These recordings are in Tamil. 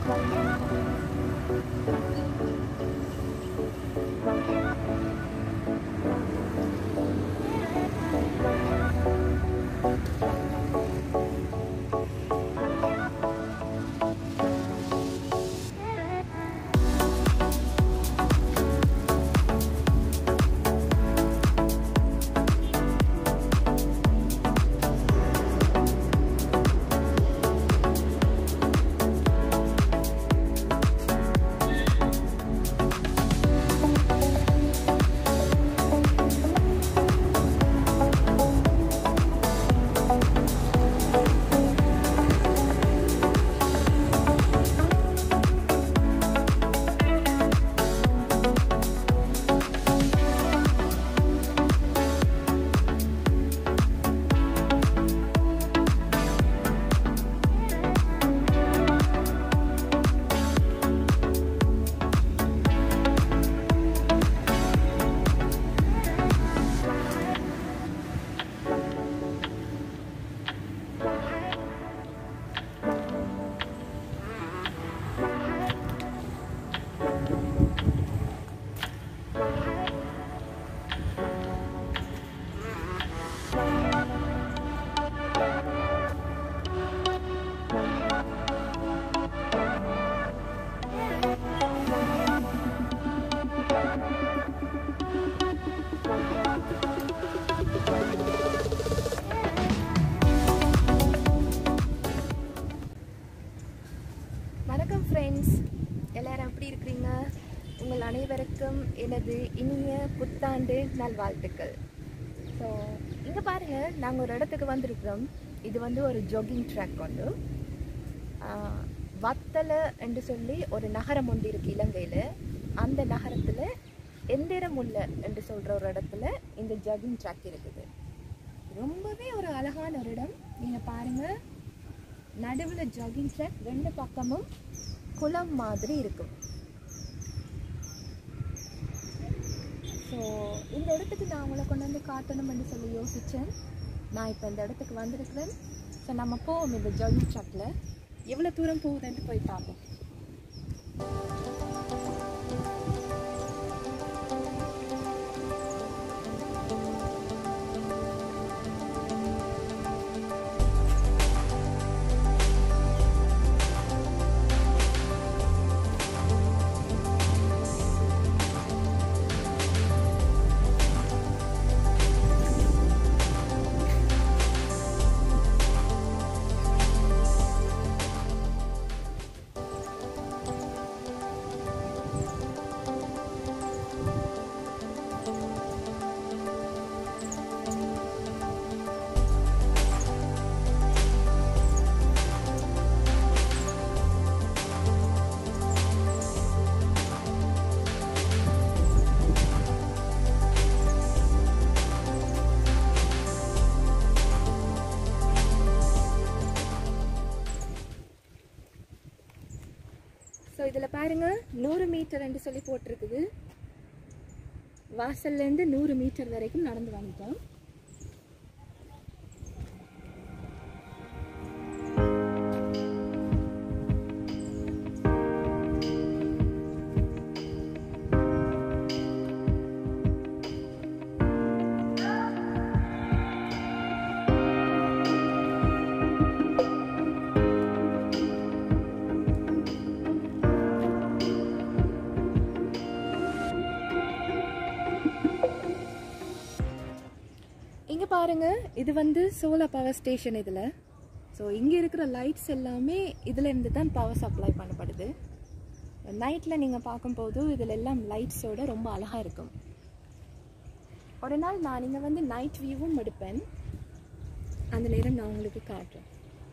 வணக்கம் ஃப்ரெண்ட்ஸ் எல்லாரும் எப்படி இருக்கிறீங்க உங்கள் அனைவருக்கும் எனது இனிய புத்தாண்டு நல்வாழ்த்துக்கள் ஸோ இங்கே பாருங்கள் நாங்கள் ஒரு இடத்துக்கு வந்திருக்கிறோம் இது வந்து ஒரு ஜாகிங் ட்ராக் கொண்டு ஆஹ், வத்தலை என்று சொல்லி ஒரு நகரம் ஒன்று இருக்கு இலங்கையில் அந்த நகரத்தில் எந்திரமுல்ல என்று சொல்கிற ஒரு இடத்துல இந்த ஜாகிங் ட்ராக் இருக்குது ரொம்பவே ஒரு அழகான ஒரு இடம் நீங்கள் பாருங்கள் நடுவில் ஜாகிங் ட்ராக் ரெண்டு பக்கமும் குளம் மாதிரி இருக்கும் ஸோ இந்த இடத்துக்கு நான் உங்களை கொண்டு வந்து காட்டணும்னு சொல்லி யோசித்தேன் நான் இப்போ இந்த இடத்துக்கு வந்திருக்கிறேன் ஸோ நம்ம போவோம் இந்த ஜாகிங் ட்ராக்கில் எவ்வளோ தூரம் போகுதுன்ட்டு போய் பார்ப்போம் ஸோ இதில் பாருங்க நூறு மீட்டர்ன்னு சொல்லி போட்டிருக்குது வாசல்லேருந்து நூறு மீட்டர் வரைக்கும் நடந்து வந்துட்டோம் இங்கே பாருங்க இது வந்து சோலார் பவர் ஸ்டேஷன் இதில் ஸோ இங்கே இருக்கிற லைட்ஸ் எல்லாமே இதில் இருந்து தான் பவர் சப்ளை பண்ணப்படுது நைட்டில் நீங்கள் பார்க்கும்போது இதில் எல்லாம் லைட்ஸோட ரொம்ப அழகாக இருக்கும் ஒரு நாள் நான் இங்கே வந்து நைட் வியூவும் எடுப்பேன் அந்த நேரம் நான் உங்களுக்கு காட்டுறேன்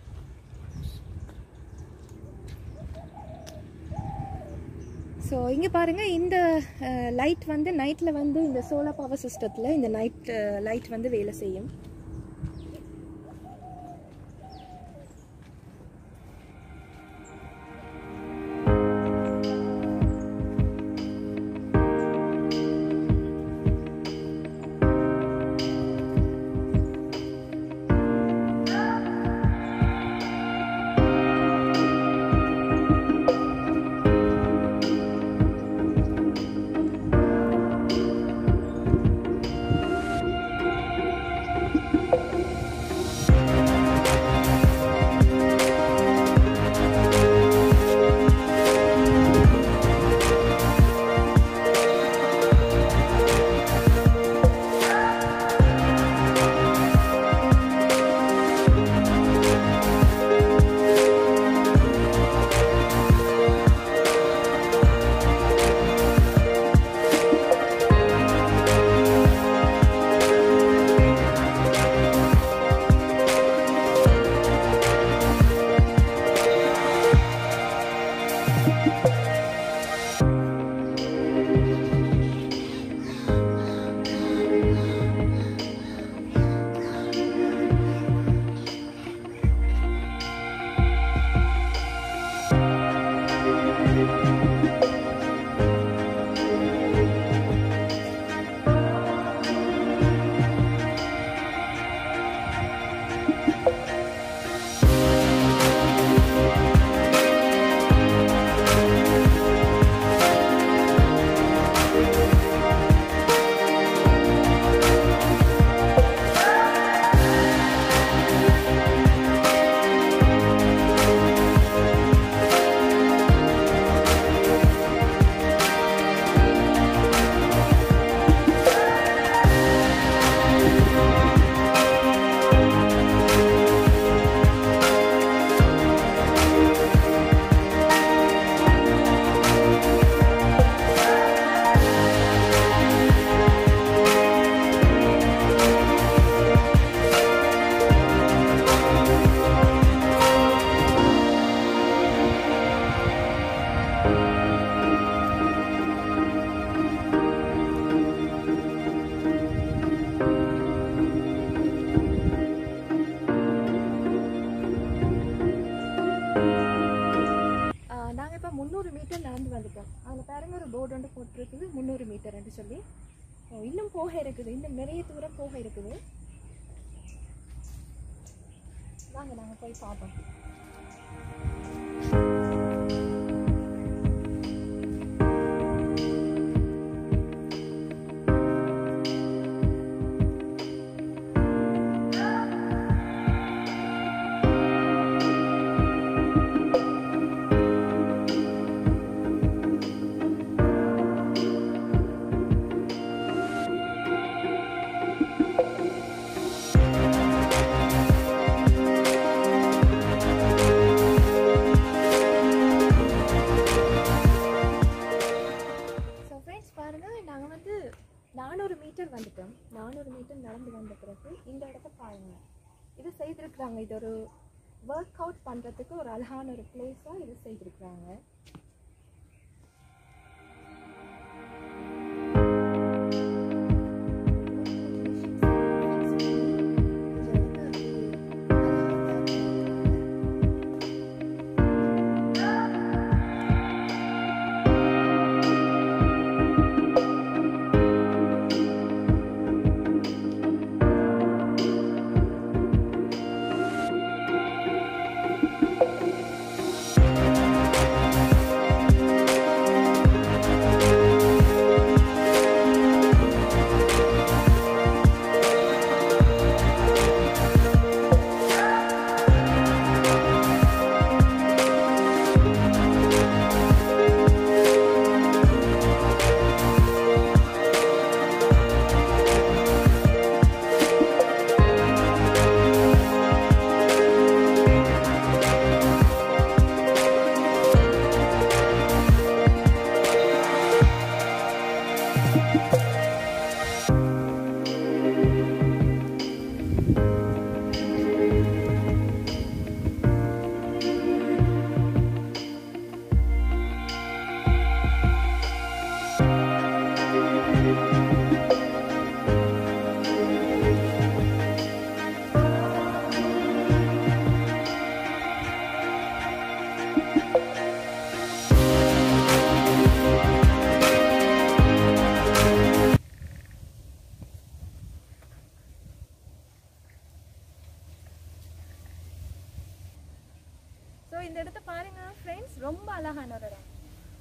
ஸோ இங்கே பாருங்கள் இந்த லைட் வந்து நைட்டில் வந்து இந்த சோலார் பவர் சிஸ்டத்தில் இந்த நைட் லைட் வந்து வேலை செய்யும் நாங்கள் இப்போ முந்நூறு மீட்டர் நடந்து வந்துட்டோம் அதில் பாருங்க ஒரு போர்டு வந்து போட்டிருக்குது முந்நூறு மீட்டர்னு சொல்லி ஓ, இன்னும் போக இருக்குது இன்னும் நிறைய தூரம் போக இருக்குது வாங்க நாங்கள் போய் பார்ப்போம் ஸோ ஃப்ரெண்ட்ஸ் பாருங்கள் நாங்கள் வந்து நானூறு மீட்டர் வந்துட்டோம் நானூறு மீட்டர் நடந்து வந்த பிறகு இந்த இடத்த பாருங்க இது செய்திருக்கிறாங்க இது ஒரு ஒர்க் அவுட் பண்ணுறதுக்கு ஒரு அழகான ஒரு பிளேஸாக இது செய்திருக்கிறாங்க ஸோ இந்த இடத்த பாருங்க ஃப்ரெண்ட்ஸ் ரொம்ப அழகான ஒரு இடம்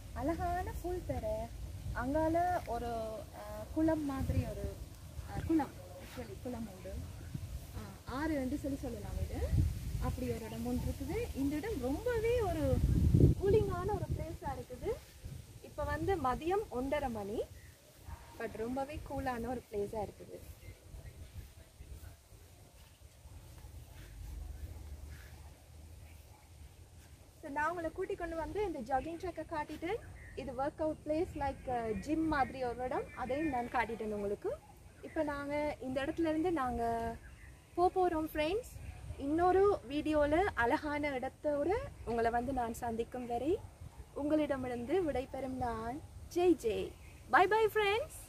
அழகான புல் தர அங்கால ஒரு அஹ், குளம் மாதிரி ஒரு அஹ், குளம் ஆக்சுவலி குளம் உண்டு அஹ், ஆறு என்று சொல்லி சொல்லலாம் இது அப்படி ஒரு இடம் ஒன்று இருக்குது இந்த இடம் ரொம்பவே ஒரு கூலிங்கான ஒரு பிளேஸாக இருக்குது இப்போ வந்து மதியம் ஒன்றரை மணி பட் ரொம்பவே கூலான ஒரு பிளேஸாக இருக்குது ஸோ நான் உங்களை கூட்டிக் கொண்டு வந்து இந்த ஜாகிங் ட்ராக்கை காட்டிட்டு இது workout place like gym மாதிரி ஒரு இடம் அதையும் நான் காட்டிட்டேன் உங்களுக்கு இப்போ நாங்கள் இந்த இடத்துல இருந்து நாங்கள் போக போகிறோம் ஃப்ரெண்ட்ஸ் இன்னொரு வீடியோவில் அழகான இடத்தோட உங்களை வந்து நான் சந்திக்கும் வரை உங்களிடமிருந்து விடைபெறும் நான் Jai Jai bye bye friends